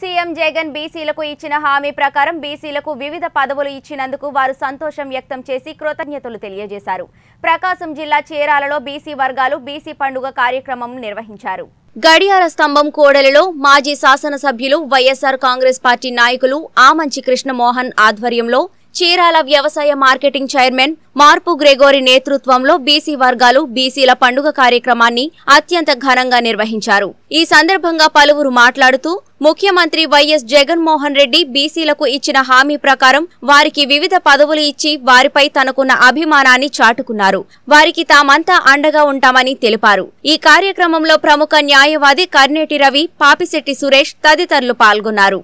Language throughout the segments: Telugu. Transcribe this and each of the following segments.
సీఎం జగన్ బీసీలకు ఇచ్చిన హామీ ప్రకారం బీసీలకు వివిధ పదవులు ఇచ్చినందుకు వారు సంతోషం వ్యక్తం చేసి కృతజ్ఞతలు తెలియజేశారు ప్రకాశం జిల్లా చీరాలలో బీసీ వర్గాలు బీసీ పండుగ కార్యక్రమం నిర్వహించారు గడియార స్తంభం కోడలిలో మాజీ శాసనసభ్యులు వైఎస్ఆర్ కాంగ్రెస్ పార్టీ నాయకులు ఆమంచి కృష్ణమోహన్ ఆధ్వర్యంలో చీరాల వ్యవసాయ మార్కెటింగ్ చైర్మన్ మార్పు గ్రెగోరి నేతృత్వంలో బీసీ వర్గాలు బీసీల పండుగ కార్యక్రమాన్ని అత్యంత ఘనంగా నిర్వహించారు ఈ సందర్భంగా పలువురు మాట్లాడుతూ ముఖ్యమంత్రి వైఎస్ జగన్మోహన్ రెడ్డి బీసీలకు ఇచ్చిన హామీ ప్రకారం వారికి వివిధ పదవులు ఇచ్చి వారిపై తనకున్న అభిమానాన్ని చాటుకున్నారు వారికి తామంతా అండగా ఉంటామని తెలిపారు ఈ కార్యక్రమంలో ప్రముఖ న్యాయవాది కర్నేటి రవి పాపిశెట్టి సురేష్ తదితరులు పాల్గొన్నారు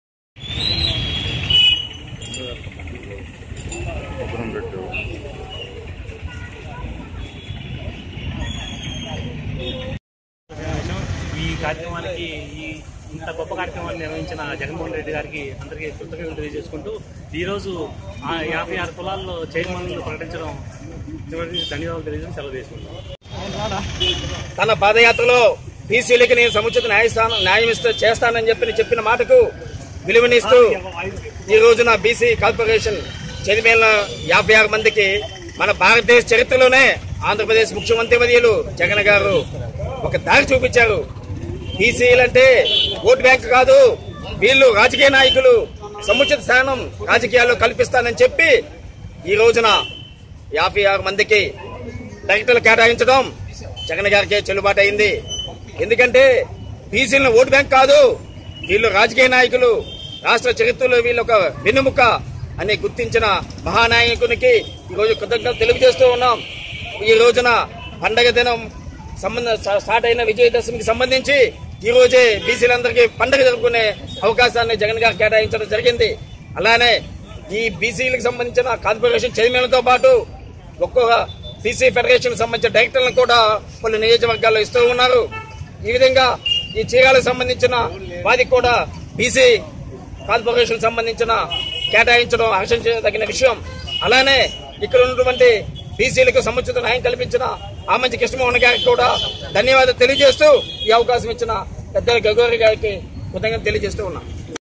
ఈ కార్యక్రమానికి ఈ ఇంత గొప్ప కార్యక్రమాన్ని నిర్వహించిన జగన్మోహన్ రెడ్డి గారికి అందరికీ కృతజ్ఞతలు తెలియజేసుకుంటూ ఈరోజు ఆ యాభై ఆరు కులాల్లో చైర్మన్లు ప్రకటించడం చివరికి ధన్యవాదాలు తెలియజేసి సెలవు తీసుకుంటాం తన పాదయాత్రలో బీసీలకి నేను సముచిత న్యాయస్థానం న్యాయం ఇస్తూ చేస్తానని చెప్పి చెప్పిన మాటకు విలువనిస్తూ ఈ రోజున బీసీ కార్పొరేషన్ చైర్మన్ల యాభై ఆరు మందికి మన భారతదేశ చరిత్రలోనే ఆంధ్రప్రదేశ్ ముఖ్యమంత్రి వర్యులు జగన్ గారు ఒక దారి చూపించారు బీసీలంటే ఓటు బ్యాంక్ కాదు వీళ్ళు రాజకీయ నాయకులు సముచిత స్థానం రాజకీయాల్లో కల్పిస్తానని చెప్పి ఈ రోజున యాభై ఆరు మందికి డైరెక్టర్లు కేటాయించడం జగన్ గారికే చెల్లుబాటు అయింది ఎందుకంటే బీసీలను ఓటు బ్యాంక్ కాదు వీళ్ళు రాజకీయ నాయకులు రాష్ట్ర చరిత్రలో వీళ్ళు ఒక వెన్నుముక అని గుర్తించిన మహానాయకునికి ఈ రోజు కృతజ్ఞతలు తెలియజేస్తూ ఉన్నాం ఈ రోజున పండగ దినం సంబంధ స్టార్ట్ అయిన విజయదశమికి సంబంధించి ఈ రోజే బీసీలందరికీ పండగ జరుపుకునే అవకాశాన్ని జగన్ గారు కేటాయించడం జరిగింది అలానే ఈ బీసీలకు సంబంధించిన కార్పొరేషన్ చైర్మన్లతో పాటు ఒక్కొక్క బీసీ ఫెడరేషన్ సంబంధించిన డైరెక్టర్లను కూడా పలు నియోజకవర్గాల్లో ఇస్తూ ఉన్నారు ఈ విధంగా ఈ చీరాలకు సంబంధించిన వారికి కూడా బీసీ కార్పొరేషన్ సంబంధించిన కేటాయించడం హర్షించదగిన విషయం అలానే ఇక్కడ ఉన్నటువంటి బీసీలకు సముచిత న్యాయం కల్పించిన ఆమంచి కృష్ణమోహన్ గారికి కూడా ధన్యవాదాలు తెలియజేస్తూ ఈ అవకాశం ఇచ్చిన పెద్దల గగోరి గారికి కృతజ్ఞత తెలియజేస్తూ ఉన్నా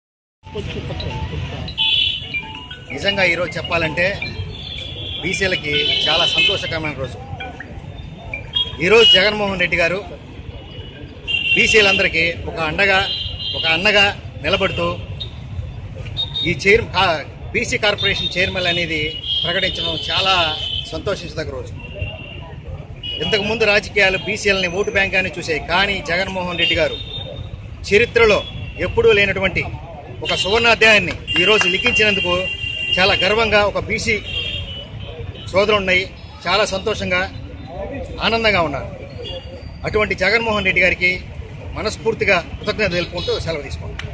నిజంగా ఈరోజు చెప్పాలంటే బీసీలకి చాలా సంతోషకరమైన రోజు ఈరోజు జగన్మోహన్ రెడ్డి గారు బీసీలందరికీ ఒక అండగా ఒక అన్నగా నిలబడుతూ ఈ చైర్ కా- బీసీ కార్పొరేషన్ చైర్మన్ అనేది ప్రకటించడం చాలా సంతోషించదగ్గ రోజు ఇంతకుముందు రాజకీయాలు బీసీలని ఓటు బ్యాంకాన్ని చూసాయి కానీ జగన్మోహన్ రెడ్డి గారు చరిత్రలో ఎప్పుడూ లేనటువంటి ఒక సువర్ణాధ్యాయాన్ని ఈరోజు లిఖించినందుకు చాలా గర్వంగా ఒక బీసీ సోదరున్నాయి చాలా సంతోషంగా ఆనందంగా ఉన్నారు అటువంటి జగన్మోహన్ రెడ్డి గారికి మనస్ఫూర్తిగా కృతజ్ఞత తెలుపుకుంటూ సెలవు తీసుకుంటాం